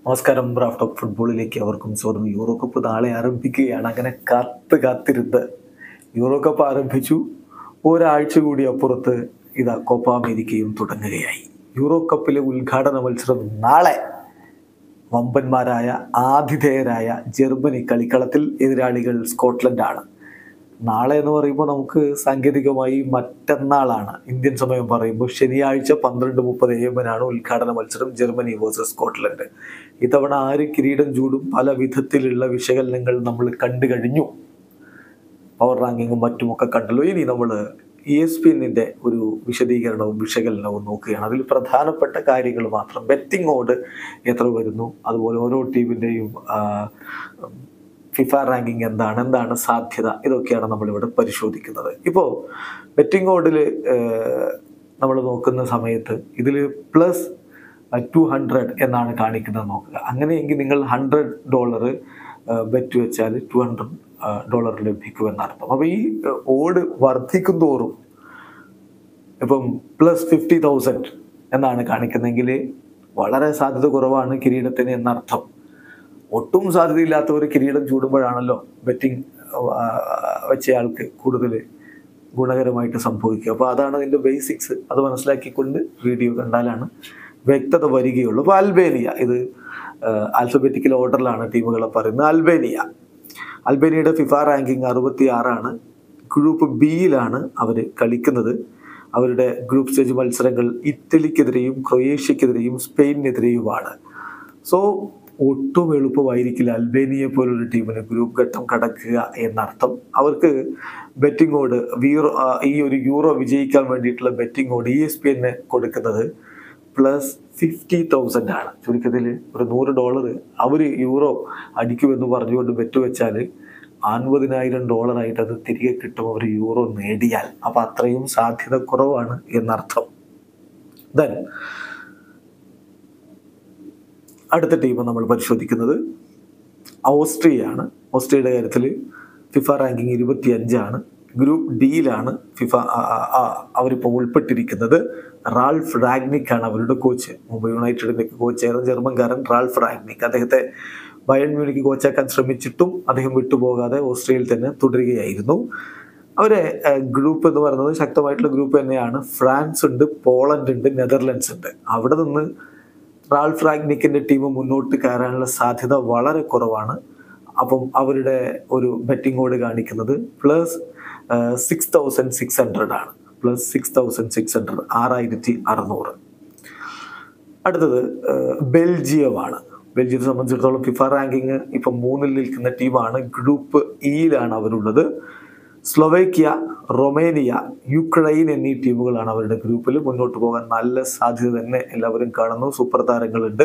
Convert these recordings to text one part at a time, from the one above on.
നമസ്കാരം raft of ഫുട്ബോളിലേക്ക് അവർക്കും സ്വാഗതം യൂറോ കപ്പ് നാളെ ആരംഭിക്കുകയാണ് അങ്ങനെ കാത്ത് കാത്തിരുന്ന് യൂറോ കപ്പ് ആരംഭിച്ചു ഒരാഴ്ച കൂടി അപ്പുറത്ത് ഇതാ കോപ്പ അമേരിക്കയും തുടങ്ങുകയായി യൂറോ കപ്പിലെ ഉദ്ഘാടന മത്സരം നാളെ വമ്പന്മാരായ ആതിഥേയരായ ജർമ്മനി കളിക്കളത്തിൽ എതിരാളികൾ സ്കോട്ട്ലൻഡാണ് നാളെ എന്ന് പറയുമ്പോൾ നമുക്ക് സാങ്കേതികമായി മറ്റന്നാളാണ് ഇന്ത്യൻ സമയം പറയുമ്പോൾ ശനിയാഴ്ച പന്ത്രണ്ട് മുപ്പത് എമ്മിനാണ് ഉദ്ഘാടന മത്സരം ജർമ്മനി വേഴ്സസ് സ്കോട്ട്ലൻഡ് ഇത്തവണ ആര് കിരീടം ചൂടും പല വിധത്തിലുള്ള വിശകലനങ്ങൾ നമ്മൾ കണ്ടു കഴിഞ്ഞു പവർ റാങ്കിങ്ങും മറ്റുമൊക്കെ കണ്ടല്ലോ ഇനി നമ്മൾ ഇ എസ് പി എന്നിൻ്റെ ഒരു വിശദീകരണവും വിശകലനവും നോക്കുകയാണ് അതിൽ പ്രധാനപ്പെട്ട കാര്യങ്ങൾ മാത്രം ബെറ്റിംഗ് ഓഡ് എത്ര വരുന്നു അതുപോലെ ഓരോ ടീമിൻ്റെയും ഫിഫ റാങ്കിങ് എന്താണ് എന്താണ് സാധ്യത ഇതൊക്കെയാണ് നമ്മളിവിടെ പരിശോധിക്കുന്നത് ഇപ്പോൾ ബെറ്റിംഗ് ഓഡിൽ നമ്മൾ നോക്കുന്ന സമയത്ത് ഇതിൽ പ്ലസ് ടു ഹൺഡ്രഡ് എന്നാണ് കാണിക്കുന്നത് നോക്കുക അങ്ങനെയെങ്കിൽ നിങ്ങൾ ഹൺഡ്രഡ് ഡോളർ ബെറ്റ് വെച്ചാൽ ടു ഹൺഡ്രഡ് ഡോളർ ലഭിക്കുമെന്നർത്ഥം അപ്പോൾ ഈ ഓഡ് വർദ്ധിക്കും തോറും ഇപ്പം പ്ലസ് ഫിഫ്റ്റി തൗസൻഡ് എന്നാണ് കാണിക്കുന്നതെങ്കിൽ വളരെ സാധ്യത കുറവാണ് കിരീടത്തിന് എന്നർത്ഥം ഒട്ടും സാധ്യതയില്ലാത്തവർ കിരീടം ചൂടുമ്പോഴാണല്ലോ ബെറ്റിംഗ് വെച്ചയാൾക്ക് കൂടുതൽ ഗുണകരമായിട്ട് സംഭവിക്കുക അപ്പോൾ അതാണ് അതിൻ്റെ ബേസിക്സ് അത് മനസ്സിലാക്കിക്കൊണ്ട് വീഡിയോ കണ്ടാലാണ് വ്യക്തത വരികയുള്ളൂ അപ്പോൾ അൽബേനിയ ഇത് ആൽഫബറ്റിക്കൽ ഓർഡറിലാണ് ടീമുകളെ പറയുന്നത് അൽബേനിയ അൽബേനിയയുടെ ഫിഫ റാങ്കിങ് അറുപത്തി ആറാണ് ഗ്രൂപ്പ് ബിയിലാണ് അവർ കളിക്കുന്നത് അവരുടെ ഗ്രൂപ്പ് സ്റ്റേജ് മത്സരങ്ങൾ ഇറ്റലിക്കെതിരെയും ക്രൊയേഷ്യക്കെതിരെയും സ്പെയിനിനെതിരെയുമാണ് സോ ഒട്ടും എളുപ്പമായിരിക്കില്ല അൽബേനിയെ പോലൊരു ടീമിന് ഗ്രൂപ്പ് ഘട്ടം കടക്കുക എന്നർത്ഥം അവർക്ക് ബെറ്റിംഗ് ഓഡ് വീറോ ഈ ഒരു യൂറോ വിജയിക്കാൻ വേണ്ടിയിട്ടുള്ള betting odd E S P എന്നെ കൊടുക്കുന്നത് പ്ലസ് ഫിഫ്റ്റി തൗസൻഡ് ആണ് ചുരുക്കത്തിൽ ഒരു നൂറ് ഡോളർ അവർ യൂറോ അടിക്കുമെന്ന് പറഞ്ഞുകൊണ്ട് ബെറ്റ് വെച്ചാൽ അൻപതിനായിരം ഡോളറായിട്ട് അത് തിരികെ കിട്ടും അവർ യൂറോ നേടിയാൽ അപ്പം അത്രയും സാധ്യത കുറവാണ് എന്നർത്ഥം ദെൻ അടുത്ത ടീം നമ്മൾ പരിശോധിക്കുന്നത് ഓസ്ട്രിയയാണ് ഓസ്ട്രിയയുടെ കാര്യത്തിൽ ഫിഫ റാങ്കിങ് ഇരുപത്തി അഞ്ചാണ് ഗ്രൂപ്പ് ഡിയിലാണ് ഫിഫ അവരിപ്പോൾ ഉൾപ്പെട്ടിരിക്കുന്നത് റാൾഫ് റാഗ്നിക് ആണ് അവരുടെ കോച്ച് മുംബൈ യുണൈറ്റഡിൻ്റെ കോച്ചായിരുന്നു ജർമ്മൻകാരൻ റാൾഫ് റാഗ്നിക് അദ്ദേഹത്തെ ബയൺ മ്യൂണിക്ക് കോച്ചാക്കാൻ ശ്രമിച്ചിട്ടും അദ്ദേഹം വിട്ടുപോകാതെ ഓസ്ട്രിയയിൽ തന്നെ തുടരുകയായിരുന്നു അവരെ ഗ്രൂപ്പ് എന്ന് പറയുന്നത് ശക്തമായിട്ടുള്ള ഗ്രൂപ്പ് തന്നെയാണ് ഫ്രാൻസ് ഉണ്ട് പോളണ്ട് ഉണ്ട് നെതർലൻഡ്സ് ഉണ്ട് അവിടെ നിന്ന് റാൾഫ് റാഗ്നിക്കിൻ്റെ ടീം മുന്നോട്ട് കയറാനുള്ള സാധ്യത വളരെ കുറവാണ് അപ്പം അവരുടെ ഒരു ബെറ്റിംഗ് ഓട് കാണിക്കുന്നത് plus six thousand six hundred ആണ് plus six thousand six hundred ആറായിരത്തി അറുന്നൂറ് അടുത്തത് ബെൽജിയമാണ് ബെൽജിയത്തെ സംബന്ധിച്ചിടത്തോളം ഫിഫ റാങ്കിങ് ഇപ്പം മൂന്നിൽ നിൽക്കുന്ന ടീമാണ് ഗ്രൂപ്പ് ഇയിലാണ് അവരുള്ളത് സ്ലൊവേക്കിയ റൊമേനിയ യുക്രൈൻ എന്നീ ടീമുകളാണ് അവരുടെ ഗ്രൂപ്പിൽ മുന്നോട്ട് പോകാൻ നല്ല സാധ്യത തന്നെ എല്ലാവരും കാണുന്നു സൂപ്പർ താരങ്ങളുണ്ട്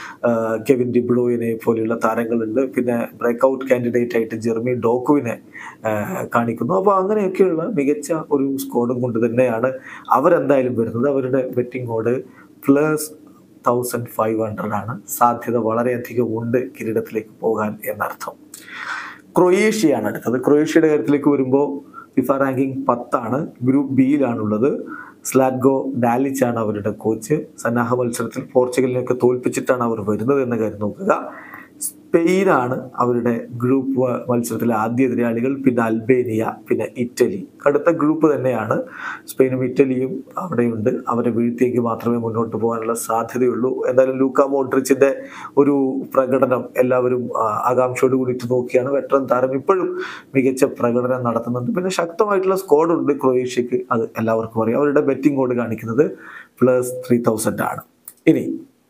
കെവിൻ ഡിബ്രോയിനെ പോലെയുള്ള താരങ്ങളുണ്ട് പിന്നെ ബ്രേക്ക് ഔട്ട് കാൻഡിഡേറ്റ് ആയിട്ട് ജെർമി ഡോക്കുവിനെ കാണിക്കുന്നു അപ്പോൾ അങ്ങനെയൊക്കെയുള്ള മികച്ച ഒരു സ്കോഡും കൊണ്ട് തന്നെയാണ് അവരെന്തായാലും വരുന്നത് അവരുടെ ബെറ്റിംഗ് ഓട് പ്ലസ് തൗസൻഡ് ഫൈവ് ഹൺഡ്രഡ് ആണ് സാധ്യത വളരെയധികം ഉണ്ട് കിരീടത്തിലേക്ക് പോകാൻ എന്നർത്ഥം ക്രൊയേഷ്യയാണ് അടുത്തത് ക്രൊയേഷ്യയുടെ കാര്യത്തിലേക്ക് വരുമ്പോൾ ഫിഫ റാങ്കിങ് പത്താണ് ഗ്രൂപ്പ് ബിയിലാണുള്ളത് സ്ലാറ്റ്ഗോ ഡാലിച്ച് ആണ് അവരുടെ കോച്ച് സന്നാഹ മത്സരത്തിൽ പോർച്ചുഗലിനെയൊക്കെ തോൽപ്പിച്ചിട്ടാണ് അവർ വരുന്നത് എന്ന കാര്യം നോക്കുക സ്പെയിനാണ് അവരുടെ ഗ്രൂപ്പ് മത്സരത്തിലെ ആദ്യ എതിരാളികൾ പിന്നെ അൽബേനിയ പിന്നെ ഇറ്റലി കടുത്ത ഗ്രൂപ്പ് തന്നെയാണ് സ്പെയിനും ഇറ്റലിയും അവിടെയുണ്ട് അവരെ വീഴ്ത്തിയേക്ക് മാത്രമേ മുന്നോട്ട് പോകാനുള്ള സാധ്യതയുള്ളൂ എന്തായാലും ലൂക്ക മോഡ്രിച്ചിൻ്റെ ഒരു പ്രകടനം എല്ലാവരും ആകാംക്ഷയോട് കൂടിയിട്ട് നോക്കിയാണ് വെറ്ററൻ താരം ഇപ്പോഴും മികച്ച പ്രകടനം നടത്തുന്നുണ്ട് പിന്നെ ശക്തമായിട്ടുള്ള സ്കോഡുണ്ട് ക്രൊയേഷ്യക്ക് അത് എല്ലാവർക്കും അറിയാം അവരുടെ ബെറ്റിംഗ് കോഡ് കാണിക്കുന്നത് പ്ലസ് ത്രീ തൗസൻഡ് ആണ് ഇനി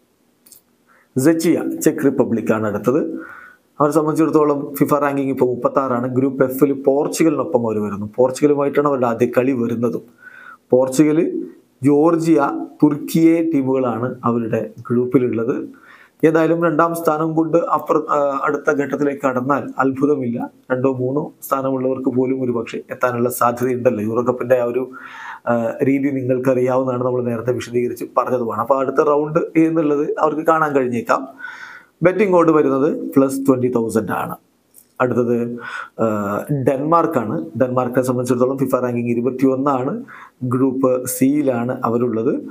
സെച്ചിയ ചെക്ക് റിപ്പബ്ലിക് ആണ് അടുത്തത് അവരെ സംബന്ധിച്ചിടത്തോളം ഫിഫ റാങ്കിങ് ഇപ്പോൾ മുപ്പത്താറാണ് ഗ്രൂപ്പ് എഫിൽ പോർച്ചുഗലിനൊപ്പം അവർ വരുന്നു പോർച്ചുഗലുമായിട്ടാണ് അവരുടെ ആദ്യ കളി വരുന്നതും പോർച്ചുഗൽ ജോർജിയ തുർക്കിയെ ടീമുകളാണ് അവരുടെ ഗ്രൂപ്പിലുള്ളത് ഏതായാലും രണ്ടാം സ്ഥാനം കൊണ്ട് അപ്പുറ അടുത്ത ഘട്ടത്തിലേക്ക് കടന്നാൽ അത്ഭുതമില്ല രണ്ടോ മൂന്നോ സ്ഥാനമുള്ളവർക്ക് പോലും ഒരു പക്ഷേ എത്താനുള്ള സാധ്യതയുണ്ടല്ലോ യൂറോ കപ്പിൻ്റെ ആ ഒരു രീതി നിങ്ങൾക്ക് അറിയാവുന്നതാണ് നമ്മൾ നേരത്തെ വിശദീകരിച്ച് പറഞ്ഞതുമാണ് അപ്പോൾ അടുത്ത റൗണ്ട് എന്നുള്ളത് അവർക്ക് കാണാൻ കഴിഞ്ഞേക്കാം ബെറ്റിംഗ് ഓഡ് വരുന്നത് പ്ലസ് ട്വൻറ്റി തൗസൻഡ് ആണ് അടുത്തത് ഡെൻമാർക്കാണ് ഡെൻമാർക്കിനെ സംബന്ധിച്ചിടത്തോളം ഫിഫ റാങ്കിങ് ഇരുപത്തി ഒന്നാണ് ഗ്രൂപ്പ് സിയിലാണ് അവരുള്ളത്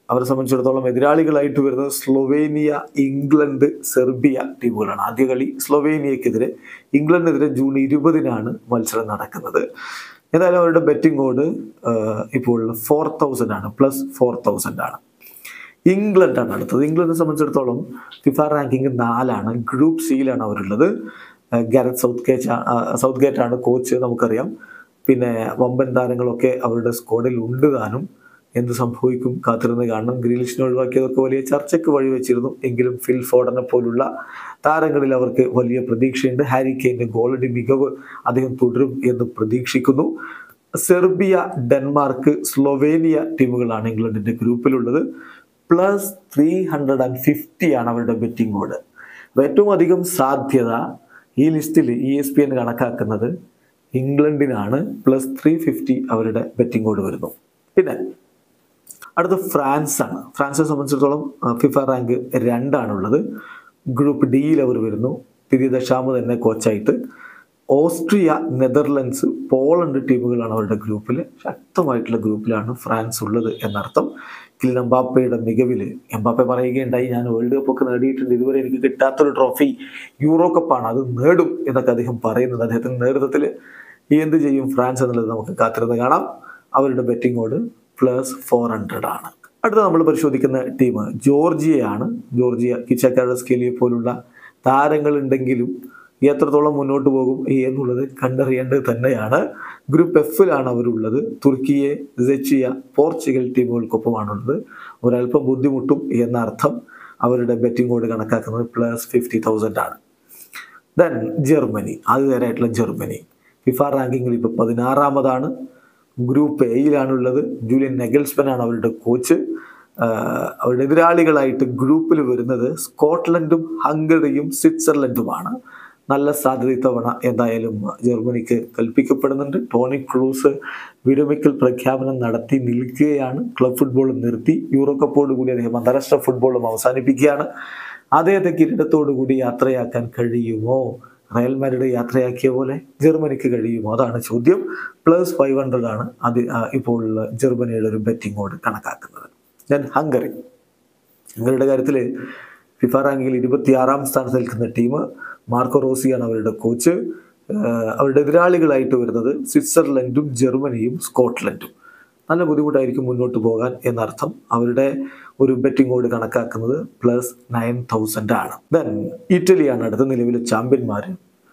അവരെ സംബന്ധിച്ചിടത്തോളം എതിരാളികളായിട്ട് വരുന്നത് സ്ലൊവേനിയ ഇംഗ്ലണ്ട് സെർബിയ ടീമുകളാണ് ആദ്യ കളി സ്ലൊവേനിയക്കെതിരെ ഇംഗ്ലണ്ടിനെതിരെ ജൂൺ ഇരുപതിനാണ് മത്സരം നടക്കുന്നത് ഏതായാലും അവരുടെ ബെറ്റിംഗ് ഓഡ് ഇപ്പോൾ ഫോർ തൗസൻഡ് ആണ് പ്ലസ് ഫോർ തൗസൻഡ് ആണ് ഇംഗ്ലണ്ടാണ് അടുത്തത് ഇംഗ്ലണ്ടിനെ സംബന്ധിച്ചിടത്തോളം ഫിഫ റാങ്കിങ് നാലാണ് ഗ്രൂപ്പ് സിയിലാണ് അവരുള്ളത് Gareth Southgate Southgate ആണ് കോച്ച് നമുക്കറിയാം പിന്നെ വമ്പൻ താരങ്ങളൊക്കെ അവരുടെ സ്ക്വാഡിൽ ഉണ്ട് താനും എന്ത് സംഭവിക്കും കാത്തിരുന്ന് കാണണം ഗ്രീലിഷിനെ ഒഴിവാക്കിയതൊക്കെ വലിയ ചർച്ചയ്ക്ക് വഴിവെച്ചിരുന്നു എങ്കിലും ഫിൽ ഫോർഡനെ പോലുള്ള താരങ്ങളിൽ അവർക്ക് വലിയ പ്രതീക്ഷയുണ്ട് ഹാരി കെയിൻ്റെ ഗോളടി മികവ് അദ്ദേഹം തുടരും എന്ന് പ്രതീക്ഷിക്കുന്നു സെർബിയ ഡെൻമാർക്ക് സ്ലൊവേനിയ ടീമുകളാണ് ഇംഗ്ലണ്ടിന്റെ ഗ്രൂപ്പിലുള്ളത് plus three hundred and fifty ആണ് അവരുടെ ബെറ്റിംഗ് ഓഡ് അപ്പോൾ ഏറ്റവും അധികം സാധ്യത ഈ ലിസ്റ്റിൽ ഇ എസ് പി എൻ കണക്കാക്കുന്നത് ഇംഗ്ലണ്ടിനാണ് പ്ലസ് ത്രീ ഫിഫ്റ്റി അവരുടെ ബെറ്റിംഗ് ഓഡ് വരുന്നു പിന്നെ അടുത്ത ഫ്രാൻസ് ആണ് ഫ്രാൻസിനെ സംബന്ധിച്ചിടത്തോളം ഫിഫ റാങ്ക് രണ്ടാണുള്ളത് ഗ്രൂപ്പ് ഡിയിൽ അവർ വരുന്നു തിരി ദശാമ് തന്നെ കോച്ചായിട്ട് ഓസ്ട്രിയ നെതർലൻഡ്സ് പോളണ്ട് ടീമുകളാണ് അവരുടെ ഗ്രൂപ്പിൽ ശക്തമായിട്ടുള്ള ഗ്രൂപ്പിലാണ് ഫ്രാൻസ് ഉള്ളത് എന്നർത്ഥം കിലിൻ എംബാപ്പയുടെ മികവിൽ എംബാപ്പെ പറയുകയുണ്ടായി ഞാൻ വേൾഡ് കപ്പ് ഒക്കെ നേടിയിട്ടുണ്ട് ഇതുവരെ എനിക്ക് കിട്ടാത്തൊരു ട്രോഫി യൂറോ കപ്പാണ് അത് നേടും എന്നൊക്കെ അദ്ദേഹം പറയുന്നത് അദ്ദേഹത്തിൻ്റെ നേതൃത്വത്തിൽ എന്ത് ചെയ്യും ഫ്രാൻസ് എന്നുള്ളത് നമുക്ക് കാത്തിരുന്ന് കാണാം അവരുടെ ബെറ്റിംഗ് ഓട് പ്ലസ് ഫോർ ഹൺഡ്രഡ് ആണ് അടുത്ത നമ്മൾ പരിശോധിക്കുന്ന ടീം ജോർജിയയാണ് ജോർജിയ കിച്ചക്കാരസ്കേലിയെ പോലുള്ള താരങ്ങളുണ്ടെങ്കിലും എത്രത്തോളം മുന്നോട്ട് പോകും എന്നുള്ളത് കണ്ടറിയേണ്ടത് തന്നെയാണ് ഗ്രൂപ്പ് എഫിലാണ് അവരുള്ളത് തുർക്കിയെ സെച്ചിയ പോർച്ചുഗൽ ടീമുകൾക്കൊപ്പമാണുള്ളത് ഒരല്പം ബുദ്ധിമുട്ടും എന്നർത്ഥം അവരുടെ ബെറ്റിംഗ് കോഡ് കണക്കാക്കുന്നത് പ്ലസ് ഫിഫ്റ്റി തൗസൻഡ് ആണ് ദെൻ ജർമ്മനി ആദ്യതരായിട്ടുള്ള ജർമ്മനി ഫിഫ റാങ്കിങ്ങിൽ ഇപ്പോൾ പതിനാറാമതാണ് ഗ്രൂപ്പ് എയിലാണുള്ളത് ജൂലിയൻ നെഗൽസ്പൻ ആണ് അവരുടെ കോച്ച് അവരുടെ എതിരാളികളായിട്ട് ഗ്രൂപ്പിൽ വരുന്നത് സ്കോട്ട്ലൻഡും ഹംഗറിയും സ്വിറ്റ്സർലൻഡുമാണ് നല്ല സാധ്യത ഇത്തവണ എന്തായാലും ജർമ്മനിക്ക് കൽപ്പിക്കപ്പെടുന്നുണ്ട് ടോണി ക്രൂസ് വിരമിക്കൽ പ്രഖ്യാപനം നടത്തി നിൽക്കുകയാണ് ക്ലബ് ഫുട്ബോൾ നിർത്തി യൂറോ കപ്പോട് കൂടി അദ്ദേഹം അന്താരാഷ്ട്ര ഫുട്ബോളും അവസാനിപ്പിക്കുകയാണ് അദ്ദേഹത്തെ കിരീടത്തോടു കൂടി യാത്രയാക്കാൻ കഴിയുമോ റയൽ മാരിഡ് യാത്രയാക്കിയ പോലെ ജർമ്മനിക്ക് കഴിയുമോ അതാണ് ചോദ്യം പ്ലസ് ഫൈവ് ഹൺഡ്രഡ് ആണ് അത് ഇപ്പോൾ ജർമ്മനിയുടെ ഒരു ബെറ്റിംഗ് ഓട് കണക്കാക്കുന്നത് ഞാൻ ഹംഗറി ഹംഗറിയുടെ കാര്യത്തിൽ ഫിഫ റാങ്കിങ്ങിൽ ഇരുപത്തിയാറാം സ്ഥാനത്ത് നിൽക്കുന്ന ടീം മാർക്കോ റോസിയാണ് അവരുടെ കോച്ച് അവരുടെ എതിരാളികളായിട്ട് വരുന്നത് സ്വിറ്റ്സർലൻഡും ജർമ്മനിയും സ്കോട്ട്ലൻഡും നല്ല ബുദ്ധിമുട്ടായിരിക്കും മുന്നോട്ട് പോകാൻ എന്നർത്ഥം അവരുടെ ഒരു ബെറ്റിംഗ് ഓട് കണക്കാക്കുന്നത് പ്ലസ് നയൻ തൗസൻഡ് ആണ് ദെൻ ഇറ്റലിയാണ് അടുത്ത നിലവിലെ ചാമ്പ്യന്മാർ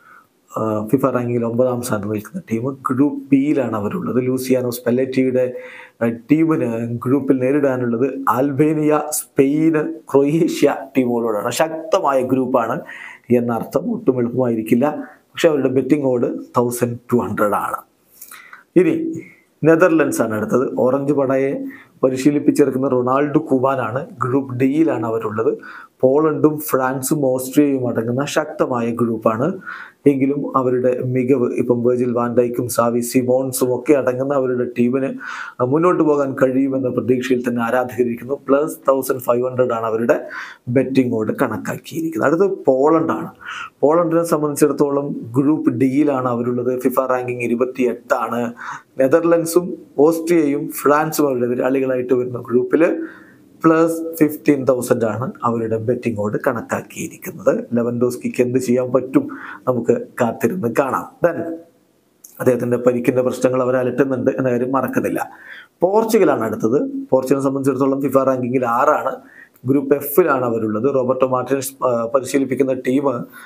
ഫിഫ റാങ്കിങ്ങിൽ ഒമ്പതാം സ്ഥാനത്ത് നിൽക്കുന്ന ടീം ഗ്രൂപ്പ് ബിയിലാണ് അവരുള്ളത് ലൂസിയാനോ സ്പെല്ലറ്റിയുടെ ടീമിന് ഗ്രൂപ്പിൽ നേരിടാനുള്ളത് ആൽബേനിയ സ്പെയിന് ക്രൊയേഷ്യ ടീമുകളോടാണ് ശക്തമായ ഗ്രൂപ്പാണ് എന്നർത്ഥം ഒട്ടും എളുപ്പമായിരിക്കില്ല പക്ഷെ അവരുടെ ബെറ്റിംഗ് ഓട് തൗസൻഡ് ടു ഹൺഡ്രഡ് ആണ് ഇനി നെതർലൻഡ്സ് ആണ് അടുത്തത് ഓറഞ്ച് പടയെ പരിശീലിപ്പിച്ചിറക്കുന്ന റൊണാൾഡോ കുമാനാണ് ഗ്രൂപ്പ് ഡിയിലാണ് അവരുള്ളത് പോളണ്ടും ഫ്രാൻസും ഓസ്ട്രിയയും അടങ്ങുന്ന ശക്തമായ ഗ്രൂപ്പാണ് എങ്കിലും അവരുടെ മികവ് ഇപ്പം വേർജിൽ വാൻഡൈക്കും സാവി സിമോൺസും ഒക്കെ അടങ്ങുന്ന അവരുടെ ടീമിന് മുന്നോട്ട് പോകാൻ കഴിയുമെന്ന പ്രതീക്ഷയിൽ തന്നെ ആരാധകരിക്കുന്നു പ്ലസ് തൗസൻഡ് ഫൈവ് ഹൺഡ്രഡ് ആണ് അവരുടെ ബെറ്റിംഗ് ഓട് കണക്കാക്കിയിരിക്കുന്നത് അടുത്ത് പോളണ്ടാണ് പോളണ്ടിനെ സംബന്ധിച്ചിടത്തോളം ഗ്രൂപ്പ് ഡിയിലാണ് അവരുള്ളത് ഫിഫ റാങ്കിങ് ഇരുപത്തി എട്ടാണ് നെതർലൻഡ്സും ഓസ്ട്രിയയും ഫ്രാൻസും അവരുടെ എതിരാളികളായിട്ട് വരുന്ന ഗ്രൂപ്പിൽ പ്ലസ് ഫിഫ്റ്റീൻ തൗസൻഡ് ആണ് അവരുടെ ബെറ്റിംഗ് ഓട് കണക്കാക്കിയിരിക്കുന്നത് ലെവൻഡോസ്കിക്ക് എന്ത് ചെയ്യാൻ പറ്റും നമുക്ക് കാത്തിരുന്ന് കാണാം ദെൻ അദ്ദേഹത്തിൻ്റെ പരിക്കിൻ്റെ പ്രശ്നങ്ങൾ അവർ അലട്ടുന്നുണ്ട് എന്ന കാര്യം മറക്കുന്നില്ല പോർച്ചുഗലാണ് അടുത്തത് പോർച്ചുഗലിനെ സംബന്ധിച്ചിടത്തോളം ഫിഫ റാങ്കിങ്ങിൽ ആറാണ് ഗ്രൂപ്പ് എഫിലാണ് അവരുള്ളത് റോബർട്ടോ മാർട്ടിൻസ് പരിശീലിപ്പിക്കുന്ന ടീം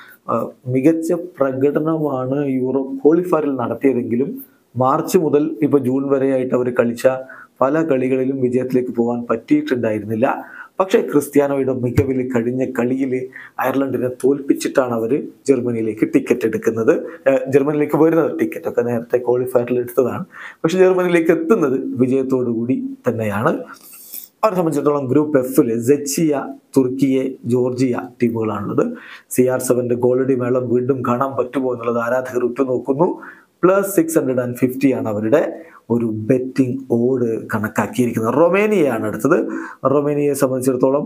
മികച്ച പ്രകടനമാണ് യൂറോ ക്വാളിഫയറിൽ നടത്തിയതെങ്കിലും മാർച്ച് മുതൽ ഇപ്പോൾ ജൂൺ വരെയായിട്ട് അവർ കളിച്ച പല കളികളിലും വിജയത്തിലേക്ക് പോകാൻ പറ്റിയിട്ടുണ്ടായിരുന്നില്ല പക്ഷേ ക്രിസ്ത്യാനോയുടെ മികവിൽ കഴിഞ്ഞ കളിയിൽ അയർലൻഡിനെ തോൽപ്പിച്ചിട്ടാണ് അവർ ജർമ്മനിയിലേക്ക് ടിക്കറ്റ് എടുക്കുന്നത് ജർമ്മനിയിലേക്ക് വരുന്നത് ടിക്കറ്റ് ഒക്കെ നേരത്തെ ക്വാളിഫയറിൽ എടുത്തതാണ് പക്ഷെ ജർമ്മനിയിലേക്ക് എത്തുന്നത് വിജയത്തോടു കൂടി തന്നെയാണ് അവരെ സംബന്ധിച്ചിടത്തോളം ഗ്രൂപ്പ് എഫിൽ സെച്ചിയ തുർക്കിയെ ജോർജിയ ടീമുകളാണുള്ളത് സി ആർ സെവൻ്റെ ഗോളടി മേളം വീണ്ടും കാണാൻ പറ്റുമോ എന്നുള്ളത് ആരാധകർ ഉറ്റുനോക്കുന്നു plus six hundred and fifty ആണ് അവരുടെ ഒരു ബെറ്റിംഗ് ഓഡ് കണക്കാക്കിയിരിക്കുന്നത് റൊമേനിയയാണ് അടുത്തത് റൊമേനിയയെ സംബന്ധിച്ചിടത്തോളം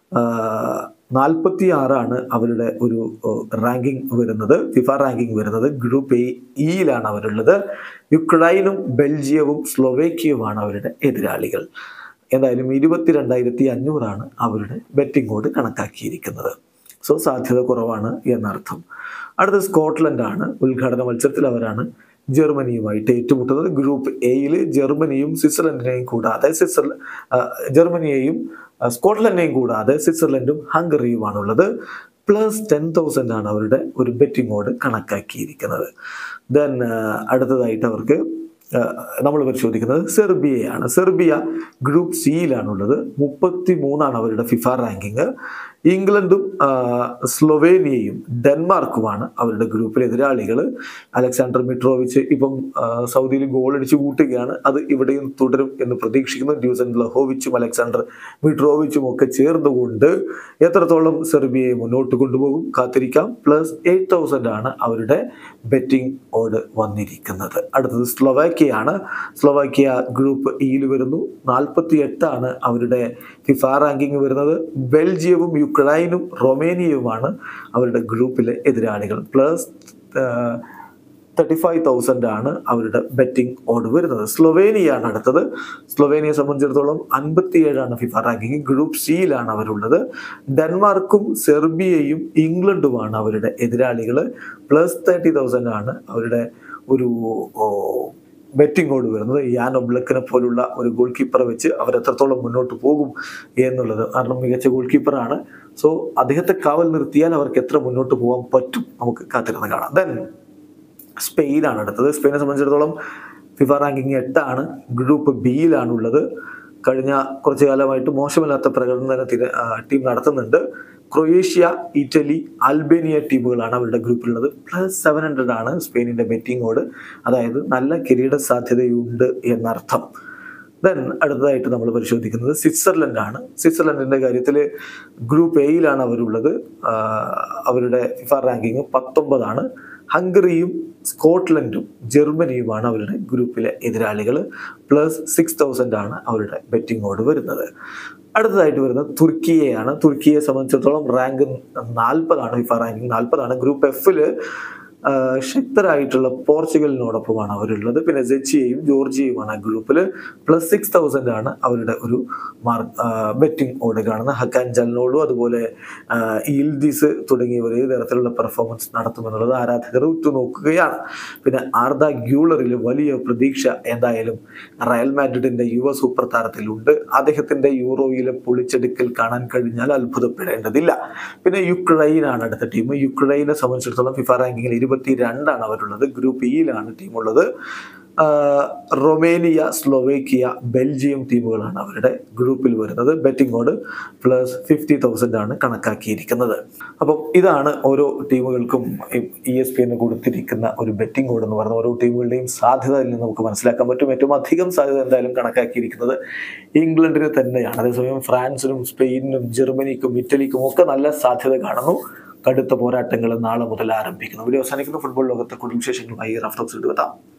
നാൽപ്പത്തി ആറാണ് അവരുടെ ഒരു റാങ്കിങ് വരുന്നത് ഫിഫ റാങ്കിങ് വരുന്നത് ഗ്രൂപ്പ് എ ഇയിലാണ് അവരുള്ളത് യുക്രൈനും ബെൽജിയവും സ്ലൊവേക്കിയവുമാണ് അവരുടെ എതിരാളികൾ എന്തായാലും ഇരുപത്തിരണ്ടായിരത്തി അഞ്ഞൂറാണ് അവരുടെ ബെറ്റിംഗ് ഓട് കണക്കാക്കിയിരിക്കുന്നത് സോ സാധ്യത കുറവാണ് എന്നർത്ഥം അടുത്ത സ്കോട്ട്ലൻഡ് ആണ് ഉദ്ഘാടന മത്സരത്തിൽ അവരാണ് ജർമ്മനിയുമായിട്ട് ഏറ്റുമുട്ടുന്നത് ഗ്രൂപ്പ് എയിൽ ജർമ്മനിയും സ്വിറ്റ്സർലൻഡിനെയും കൂടാതെ സ്വിറ്റ്സർല ആ, ജർമ്മനിയെയും ആ, സ്കോട്ട്ലൻഡിനെയും കൂടാതെ സ്വിറ്റ്സർലൻഡും ഹംഗറിയുമാണുള്ളത് പ്ലസ് ടെൻ തൗസൻഡ് ആണ് അവരുടെ ഒരു ബെറ്റിംഗ് ഓട് കണക്കാക്കിയിരിക്കുന്നത് ദെൻ അടുത്തതായിട്ട് അവർക്ക് നമ്മൾ പരിശോധിക്കുന്നത് സെർബിയയാണ് സെർബിയ ഗ്രൂപ്പ് സിയിലാണുള്ളത് മുപ്പത്തി മൂന്നാണ് അവരുടെ ഫിഫ റാങ്കിങ് ഇംഗ്ലണ്ടും ആ, സ്ലൊവേനിയയും ഡെൻമാർക്കുമാണ് അവരുടെ ഗ്രൂപ്പിലെ എതിരാളികൾ അലക്സാണ്ടർ മിട്രോവിച്ച് ഇപ്പം ആ, സൗദിയിൽ ഗോൾ അടിച്ച് കൂട്ടുകയാണ് അത് ഇവിടെയും തുടരും എന്ന് പ്രതീക്ഷിക്കുന്നു ഡ്യൂസൻ ബ്ലഹോവിച്ചും അലക്സാണ്ടർ മിട്രോവിച്ചും ഒക്കെ ചേർന്നുകൊണ്ട് എത്രത്തോളം സെർബിയയെ മുന്നോട്ട് കൊണ്ടുപോകും കാത്തിരിക്കാം പ്ലസ് എയ്റ്റ് തൗസൻഡ് ആണ് അവരുടെ ബെറ്റിംഗ് ഓട് വന്നിരിക്കുന്നത് അടുത്തത് സ്ലൊവാക്കിയാണ് സ്ലൊവാക്കിയ ഗ്രൂപ്പ് ഇയിൽ വരുന്നു നാൽപ്പത്തി എട്ടാണ് അവരുടെ ഫിഫ റാങ്കിങ് വരുന്നത് ബെൽജിയവും യുക്രൈനും റൊമേനിയയുമാണ് അവരുടെ ഗ്രൂപ്പിലെ എതിരാളികൾ പ്ലസ് തേർട്ടി ഫൈവ് തൗസൻഡ് ആണ് അവരുടെ ബെറ്റിംഗ് ഓട് വരുന്നത് സ്ലൊവേനിയാണ് അടുത്തത് സ്ലൊവേനിയെ സംബന്ധിച്ചിടത്തോളം അൻപത്തിയേഴാണ് ഫിഫ റാങ്കിങ് ഗ്രൂപ്പ് സിയിലാണ് അവരുള്ളത് ഡെൻമാർക്കും സെർബിയയും ഇംഗ്ലണ്ടുമാണ് അവരുടെ എതിരാളികൾ പ്ലസ് തേർട്ടി തൗസൻഡ് ആണ് അവരുടെ ഒരു ബെറ്റിംഗ് ഓട് വരുന്നത് യാൻ ഒബ്ലക്കിനെ പോലുള്ള ഒരു ഗോൾ കീപ്പറെ വെച്ച് അവർ എത്രത്തോളം മുന്നോട്ട് പോകും എന്നുള്ളത് കാരണം മികച്ച ഗോൾ കീപ്പറാണ് സോ അദ്ദേഹത്തെ കാവൽ നിർത്തിയാൽ അവർക്ക് എത്ര മുന്നോട്ട് പോകാൻ പറ്റും നമുക്ക് കാത്തിരുന്ന് കാണാം ദെൻ സ്പെയിനാണ് അടുത്തത് സ്പെയിനെ സംബന്ധിച്ചിടത്തോളം ഫിഫ റാങ്കിങ് എട്ടാണ് ഗ്രൂപ്പ് ബിയിലാണുള്ളത് കഴിഞ്ഞ കുറച്ചു കാലമായിട്ട് മോശമില്ലാത്ത പ്രകടനം തന്നെ തിര- ആ, ടീം നടത്തുന്നുണ്ട് ക്രൊയേഷ്യ ഇറ്റലി അൽബേനിയ ടീമുകളാണ് അവരുടെ ഗ്രൂപ്പിലുള്ളത് പ്ലസ് സെവൻ ഹൺഡ്രഡ് ആണ് സ്പെയിനിന്റെ ബെറ്റിംഗോട് അതായത് നല്ല കിരീട സാധ്യതയുണ്ട് എന്നർത്ഥം ദെൻ അടുത്തതായിട്ട് നമ്മൾ പരിശോധിക്കുന്നത് സ്വിറ്റ്സർലൻഡ് ആണ് സ്വിറ്റ്സർലൻഡിന്റെ കാര്യത്തിൽ ഗ്രൂപ്പ് എയിലാണ് അവരുള്ളത് ആ, അവരുടെ ഫിഫ റാങ്കിങ് പത്തൊമ്പതാണ് ഹംഗറിയും സ്കോട്ട്ലൻഡും ജർമ്മനിയുമാണ് അവരുടെ ഗ്രൂപ്പിലെ എതിരാളികൾ പ്ലസ് സിക്സ് തൗസൻഡ് ആണ് അവരുടെ ബെറ്റിംഗ് ഓട് വരുന്നത് അടുത്തതായിട്ട് വരുന്നത് തുർക്കിയെയാണ് തുർക്കിയെ സംബന്ധിച്ചിടത്തോളം റാങ്ക് നാൽപ്പതാണ് ഫിഫ റാങ്കിങ് നാൽപ്പതാണ് ഗ്രൂപ്പ് എഫില് ശക്തരായിട്ടുള്ള പോർച്ചുഗലിനോടൊപ്പമാണ് അവരുള്ളത് പിന്നെ സെച്ചിയയും ജോർജിയയുമാണ് ആ ഗ്രൂപ്പിൽ പ്ലസ് സിക്സ് തൗസൻഡ് ആണ് അവരുടെ ഒരു മാർക്ക് ബെറ്റിംഗ് ഓട് കാണുന്നത് ഹക്കാൻ ജൽനോളു അതുപോലെ ആ, ഈൽദിസ് തുടങ്ങിയവർ ഏത് തരത്തിലുള്ള പെർഫോമൻസ് നടത്തുമെന്നുള്ളത് ആരാധകർ ഉറ്റുനോക്കുകയാണ് പിന്നെ ആർദ ഗ്യൂളറിൽ വലിയ പ്രതീക്ഷ എന്തായാലും റയൽ മാഡ്രിഡിന്റെ യുവ സൂപ്പർ താരത്തിലുണ്ട് അദ്ദേഹത്തിന്റെ യൂറോയിലെ പൊളിച്ചെടുക്കൽ കാണാൻ കഴിഞ്ഞാൽ അത്ഭുതപ്പെടേണ്ടതില്ല പിന്നെ യുക്രൈനാണ് അടുത്ത ടീം യുക്രൈനെ സംബന്ധിച്ചിടത്തോളം ഫിഫ റാങ്കിങ്ങിൽ ഇരുപത്തി രണ്ടാണ് അവരുള്ളത് ഗ്രൂപ്പ് ഇയിലാണ് ടീം ഉള്ളത് ആ, റൊമേനിയ സ്ലൊവേക്കിയ ബെൽജിയം ടീമുകളാണ് അവരുടെ ഗ്രൂപ്പിൽ വരുന്നത് ബെറ്റിംഗ് ഓട് പ്ലസ് ഫിഫ്റ്റി തൗസൻഡ് ആണ് കണക്കാക്കിയിരിക്കുന്നത് അപ്പം ഇതാണ് ഓരോ ടീമുകൾക്കും ഇ എസ് പി എന്ന് കൊടുത്തിരിക്കുന്ന ഒരു ബെറ്റിംഗ് ഓട് എന്ന് പറയുന്ന ഓരോ ടീമുകളുടെയും സാധ്യത ഇതിൽ നിന്ന് നമുക്ക് മനസ്സിലാക്കാൻ പറ്റും ഏറ്റവും അധികം സാധ്യത എന്തായാലും കണക്കാക്കിയിരിക്കുന്നത് ഇംഗ്ലണ്ടിന് തന്നെയാണ് അതേസമയം ഫ്രാൻസിനും സ്പെയിനിനും ജർമ്മനിക്കും ഇറ്റലിക്കും ഒക്കെ നല്ല സാധ്യത കാണുന്നു കടുത്ത പോരാട്ടങ്ങൾ നാളെ മുതൽ ആരംഭിക്കുന്നു വീഡിയോ അവസാനിക്കുന്ന ഫുട്ബോൾ ലോകത്തെ കൂടുതൽ വിശേഷങ്ങളുമായി റഫ്റ്റോക്സ് എടുത്താം